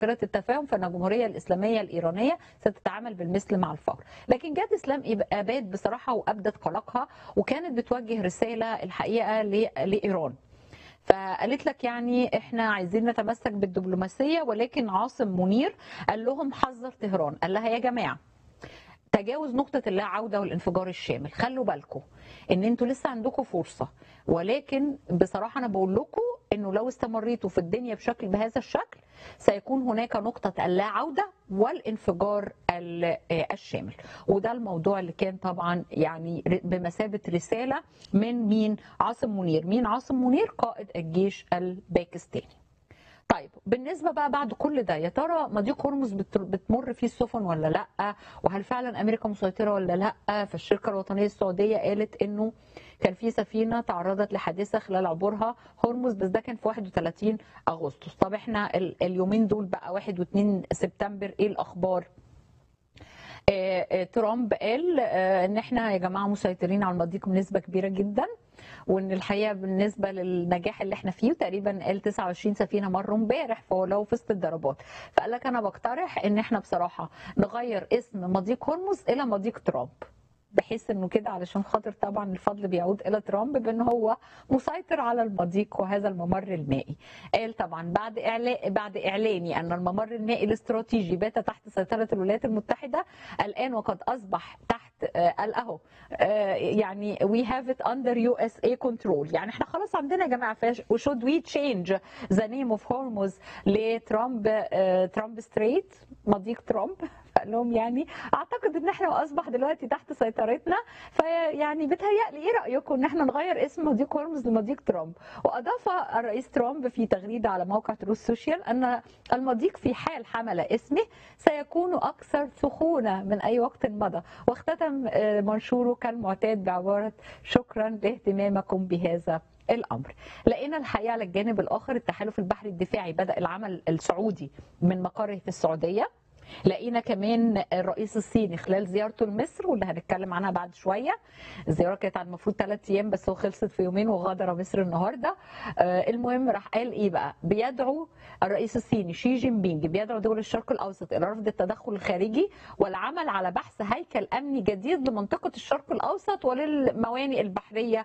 مذكره التفاهم فان الجمهوريه الاسلاميه الايرانيه ستتعامل بالمثل مع الفور لكن جاد اسلام اباد بصراحه وابدت قلقها وكانت بتوجه رساله الحقيقه لايران فقالت لك يعني احنا عايزين نتمسك بالدبلوماسيه ولكن عاصم منير قال لهم حذر طهران قال لها يا جماعه تجاوز نقطة اللا عودة والانفجار الشامل خلوا بالكم ان انتوا لسه عندكم فرصة ولكن بصراحة انا بقول لكم انه لو استمريتوا في الدنيا بشكل بهذا الشكل سيكون هناك نقطة اللا عودة والانفجار الشامل وده الموضوع اللي كان طبعا يعني بمثابة رسالة من مين عاصم منير مين عاصم منير قائد الجيش الباكستاني طيب بالنسبه بقى بعد كل ده يا ترى مضيق هرمز بتمر فيه السفن ولا لا وهل فعلا امريكا مسيطره ولا لا فالشركه الوطنيه السعوديه قالت انه كان في سفينه تعرضت لحادثه خلال عبورها هرمز بس ده كان في 31 اغسطس طب احنا اليومين دول بقى 1 و2 سبتمبر ايه الاخبار ترامب قال ان احنا يا جماعه مسيطرين على المضيق بنسبه كبيره جدا وان الحقيقه بالنسبه للنجاح اللي احنا فيه تقريبا قال 29 سفينه مروا امبارح فهو لو في وسط الضربات فقال لك انا بقترح ان احنا بصراحه نغير اسم مضيق هرمز الى مضيق ترامب بحيث انه كده علشان خاطر طبعا الفضل بيعود الى ترامب بان هو مسيطر على المضيق وهذا الممر المائي. قال طبعا بعد اعلان بعد اعلاني ان الممر المائي الاستراتيجي بات تحت سيطره الولايات المتحده الان وقد اصبح تحت قال اهو يعني وي هاف ات اندر يو اس اي كنترول يعني احنا خلاص عندنا يا جماعه وشود وي تشينج ذا نيم اوف هرمز لترامب ترامب ستريت مضيق ترامب فقال لهم يعني اعتقد ان احنا اصبح دلوقتي تحت سيطرتنا فيعني بتهيألي ايه رايكم ان احنا نغير اسم مضيق هرمز لمضيق ترامب واضاف الرئيس ترامب في تغريده على موقع تروس سوشيال ان المضيق في حال حمل اسمه سيكون اكثر سخونه من اي وقت مضى واختتم منشوره كالمعتاد بعباره شكرا لاهتمامكم بهذا الامر لقينا الحقيقه على الجانب الاخر التحالف البحري الدفاعي بدا العمل السعودي من مقره في السعوديه لقينا كمان الرئيس الصيني خلال زيارته لمصر واللي هنتكلم عنها بعد شويه الزياره كانت على المفروض ثلاث ايام بس هو خلصت في يومين وغادر مصر النهارده المهم راح قال ايه بقى بيدعو الرئيس الصيني شي جين بينج بيدعو دول الشرق الاوسط الى رفض التدخل الخارجي والعمل على بحث هيكل امني جديد لمنطقه الشرق الاوسط وللموانئ البحريه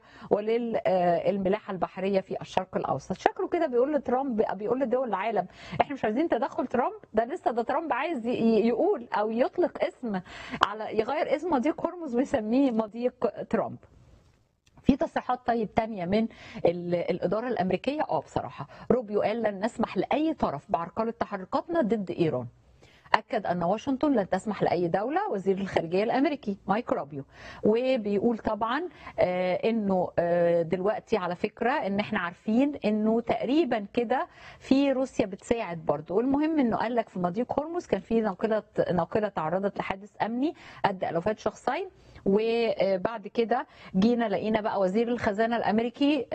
وللملاحه البحريه في الشرق الاوسط شكله كده بيقول لترامب بيقول لدول العالم احنا مش عايزين تدخل ترامب ده لسه ده ترامب عايز يقول او يطلق اسم على يغير اسم مضيق هرمز ويسميه مضيق ترامب في تصريحات طيب تانية من الإدارة الأمريكية اه بصراحة روبيو قال لن نسمح لأي طرف بعرقلة تحركاتنا ضد إيران أكد أن واشنطن لن تسمح لأي دولة وزير الخارجية الأمريكي مايك روبيو وبيقول طبعا أنه دلوقتي على فكرة أن احنا عارفين أنه تقريبا كده في روسيا بتساعد برضه والمهم أنه قال لك في مضيق هرمز كان في ناقلة ناقلة تعرضت لحادث أمني أدى إلى وفاة شخصين وبعد كده جينا لقينا بقى وزير الخزانه الامريكي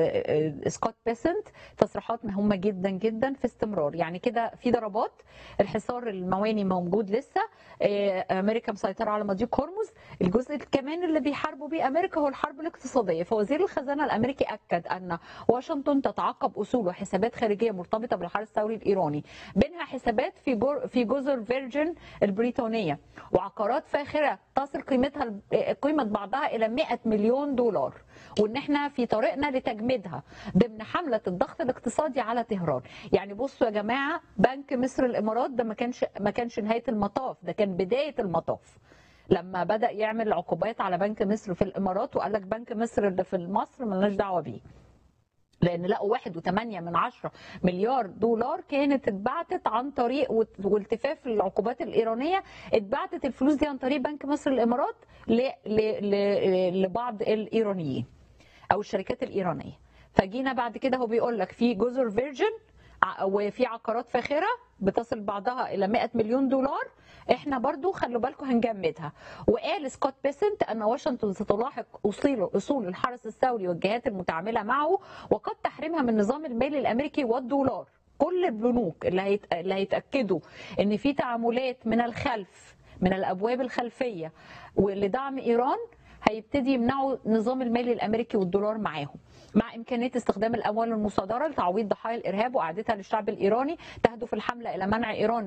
سكوت بيسنت تصريحات مهمه جدا جدا في استمرار يعني كده في ضربات الحصار المواني موجود لسه امريكا مسيطره على مضيق هرمز الجزء كمان اللي بيحاربوا بيه امريكا هو الحرب الاقتصاديه فوزير الخزانه الامريكي اكد ان واشنطن تتعقب اصول وحسابات خارجيه مرتبطه بالحرس الثوري الايراني بينها حسابات في في جزر فيرجن البريطانيه وعقارات فاخره تصل قيمتها قيمه بعضها الى 100 مليون دولار وان احنا في طريقنا لتجميدها ضمن حمله الضغط الاقتصادي على طهران يعني بصوا يا جماعه بنك مصر الامارات ده ما كانش ما كانش نهايه المطاف ده كان بدايه المطاف لما بدا يعمل عقوبات على بنك مصر في الامارات وقال لك بنك مصر اللي في مصر ملناش دعوه بيه لان لقوا واحد وثمانية من عشرة مليار دولار كانت اتبعتت عن طريق والتفاف العقوبات الايرانيه اتبعتت الفلوس دي عن طريق بنك مصر الامارات ل ل ل لبعض الايرانيين او الشركات الايرانيه فجينا بعد كده هو بيقول لك في جزر فيرجن وفي عقارات فاخره بتصل بعضها الى 100 مليون دولار احنا برضو خلوا بالكم هنجمدها وقال سكوت بيسنت ان واشنطن ستلاحق اصول اصول الحرس الثوري والجهات المتعامله معه وقد تحريمها من النظام المالي الامريكي والدولار كل البنوك اللي هيت... اللي هيتاكدوا ان في تعاملات من الخلف من الابواب الخلفيه ولدعم ايران هيبتدي يمنعوا النظام المالي الامريكي والدولار معاهم مع إمكانية استخدام الأموال المصادرة لتعويض ضحايا الإرهاب وإعادتها للشعب الإيراني تهدف الحملة إلى منع إيران